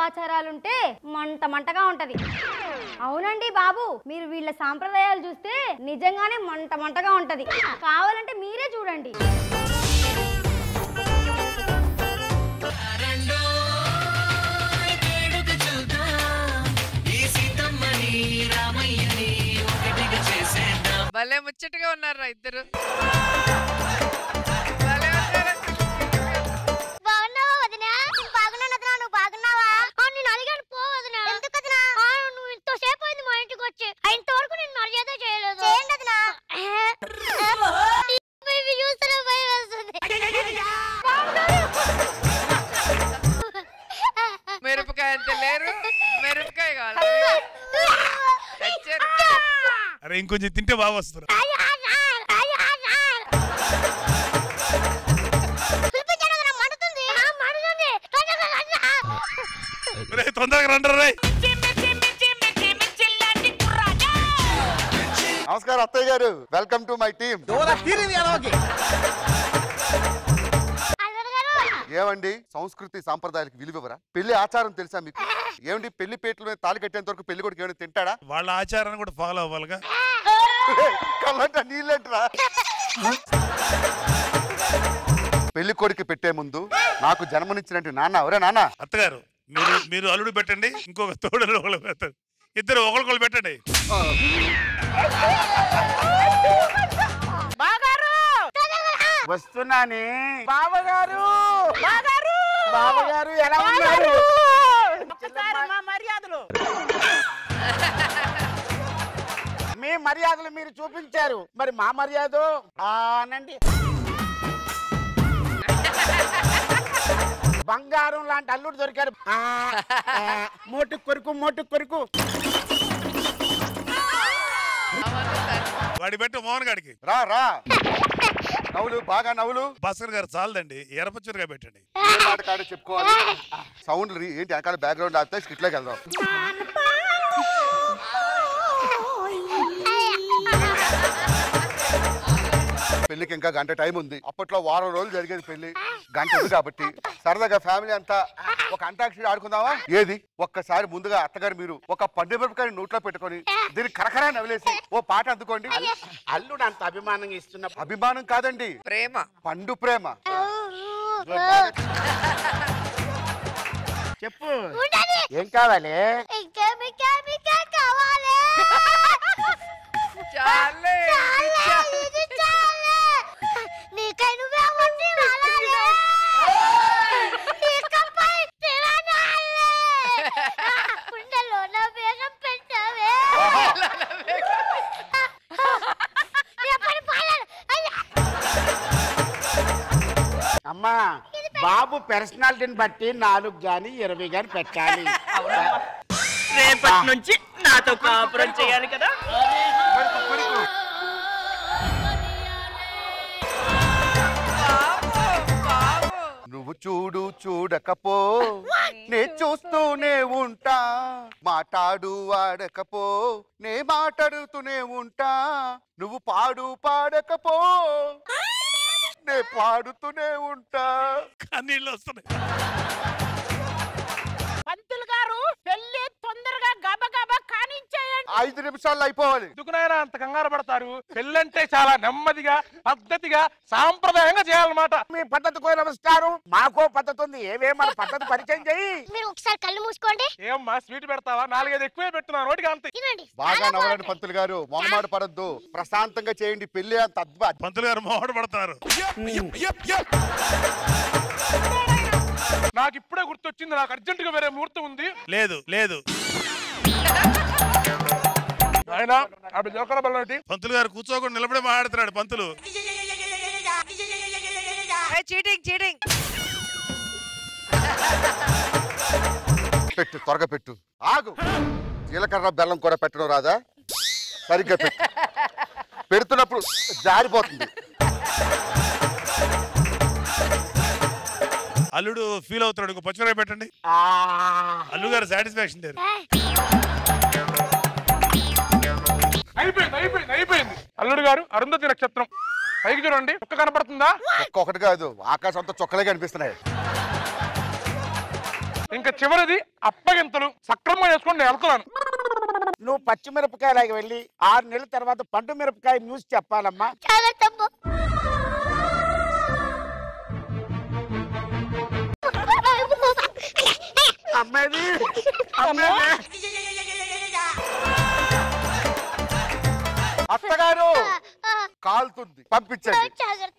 ఆచారాలుంటే మంట మంటగా ఉంటది అవునండి బాబు మీరు వీళ్ళ సాంప్రదాయాలు చూస్తే నిజంగానే మంట మంటగా ఉంటది కావాలంటే మీరే చూడండి భలే ముచ్చటగా ఉన్నారా ఇద్దరు భలే ఉన్నారా? బాగున్నావా వదినా నేను బాగున్నాను వదినా నువ్వు బాగున్నావా ఆ, నేను అడిగాను పో వదినా ఎందుకు వదినా ఆ, నువ్వు ఇంతసేపు అయింది మా ఇంటికి వచ్చి ఆ, ఇంతవరకు నేను మర్యాద చేయలేదు చేయండి వదినా ఇవి చూస్తేనే భయం వేస్తుంది మిరపకాయ అంత లేరు మిరపకాయ కావాలి తెచ్చారు అరే ఇంకొంచెం తింటే బాగా వస్తారు పిలిపించాను వదినా, మండుతుంది ఆ, మండుతుంది తొందరగా రండి. రే తొందరగా రండి రే నమస్కారం అత్తయ్య గారు వెల్కమ్ టు మై టీమ్ అల్లుడు గారు ఏమండి సంస్కృతి సాంప్రదాయాలకు విలువరా పెళ్లి ఆచారం తెలుసా మీకు ఏమండి పెళ్లి పేటల మీద తాళి కట్టేంత వరకు పెళ్లి కొడుకు ఏమైనా తింటాడా వాళ్ళ ఆచారాన్ని కూడా ఫాలో అవ్వాలిగా కళ్ళంట నీళ్ళంటరా పెళ్లి కొడుకు పెట్టే ముందు నాకు జన్మనిచ్చినట్టు నాన్న ఎవరే నాన్న అత్తగారు మీరు మీరు అల్లుడు పెట్టండి ఇంకొక తోడు ఒకళ్ళు పెట్టండి ఇద్దరు ఒకరికొకరు పెట్టండి వస్తున్నానే బావగారు బావగారు ఎలా ఉన్నారు మా మర్యాదలు మీ మర్యాదలు మీరు చూపించారు మరి మా మర్యాద ఆనండి బంగారం లాంటి అల్లుడు దొరికాడు ఆ, ఆ, మోటు కొరుకు మోటు కొరుకు వాడి పెట్టు మోహన్ గాడికి రా రా నవ్వులు బాగా నవ్వులు భాస్కర్ గారు చాలదండి ఎరపచ్చురుగా పెట్టండి ఏ మాట కాడో చెప్పుకోవాలి సౌండ్ రీ- ఏంటి వెనకాల బ్యాక్గ్రౌండ్ ఆపితే స్కిట్లోకి వెళ్దాం పెళ్లికి ఇంకా గంట టైం ఉంది అప్పట్లో వారం రోజులు జరిగేది పెళ్లి గంట ఉంది కాబట్టి సరదాగా ఫ్యామిలీ అంతా ఒక అంతాక్షరి ఆడుకుందామా ఏది ఒక్కసారి ముందుగా అత్తగారు మీరు ఒక పండు మిరపకాయ నోట్లో పెట్టుకొని దీన్ని కరకరా నవ్వులేసి ఓ పాట అందుకోండి అల్లుడు అంత అభిమానంగా ఇస్తున్న అభిమానం కాదండి ప్రేమ పండు ప్రేమ చెప్పు ఉండని. ఏం కావాలి ఇంకా మీకా మీకా కావాలి చాలే చాలే, ఇది చాలే. నీకై నువ్వే ఉండి వాలాలే. నీకపై తిరగాలే. గుండెలోన వేగం పెంచావే. ఎప్పటి పాలన? అయ్యా. అమ్మా బాబు పర్సనాలిటీని బట్టి నాలుగు గాని ఇరవై గాని పెట్టాలి రేపటి నుంచి నాతో కాపురం చేయాలి కదా నువ్వు చూడు చూడకపో నే చూస్తూనే ఉంటా మాట్లాడు వాడకపో నే మాట్లాడుతూనే ఉంటా నువ్వు పాడు పాడకపో నే పాడుతూనే ఉంటా కన్నీళ్ళు వస్తున్నాయి పంతులు గారు పెళ్లి తొందరగా గబగబా కానించేయండి ఐదు నిమిషాల్లో అయిపోవాలి ఎందుకునైనా అంత కంగారు పడతారు పెళ్ళంటే చాలా నెమ్మదిగా పద్ధతిగా సాంప్రదాయంగా చేయాలన్నమాట మీ పద్ధతికో నమస్కారం మాకో పద్ధతి ఉంది ఏవే మన పద్ధతి పరిచయం చెయ్యి మీరు ఒకసారి కళ్ళు మూసుకోండి ఏమ్మా స్వీట్ పెడతావా నాలుగైదు ఎక్కువే పెట్టున్నా నోటికి అంత తినండి బాగా చాలా నవ్వరండి బాగుంది. పంతులు గారు మొహమాట పడద్దు ప్రశాంతంగా చేయండి పెళ్లి అంత అద్భుత పంతులు గారు మోహన పడతారు నాకు ఇప్పుడే గుర్తొచ్చింది నాకు అర్జెంట్ గా వేరే ముహూర్తం ఉంది లేదు లేదు ఆయన అప్పుడు జోకర బల్లటి పంతులు గారు కూర్చోకుండా నిలబడే మాట్లాడుతున్నాడు పంతులు చీటింగ్ చీటింగ్ పెట్టు త్వరగా పెట్టు ఆగు జీలకర్ర బెల్లం కూడా పెట్టడం రాదా సరిగ్గా పెట్టు పెడుతున్నప్పుడు జారిపోతుంది అల్లుడు ఫీల్ అవుతున్నాడు ఇంకో పచ్చిమిరపకాయ పెట్టండి ఆ, అల్లు గారు సాటిస్ఫాక్షన్ లేరు అయిపోయింది అయిపోయింది అయిపోయింది అల్లుడు గారు అరుంధతి నక్షత్రం పైకి చూడండి ఒక్క కనపడుతుందా ఒక్కొక్కటి కాదు ఆకాశం అంతా చొక్కలే కనిపిస్తున్నాయి ఇంకా చివరిది అప్పగింతలు సక్రమంగా చేసుకొని నేను వెళ్తున్నాను నువ్వు పచ్చిమిరపకాయలాగా వెళ్ళి ఆరు నెలల తర్వాత పండు మిరపకాయ న్యూస్ చెప్పాలమ్మా జాగ్రత్త అమ్మా. అమ్మేది అమ్మేది అత్తగారు ఆ, కాలుతుంది పంపించండి జాగ్రత్త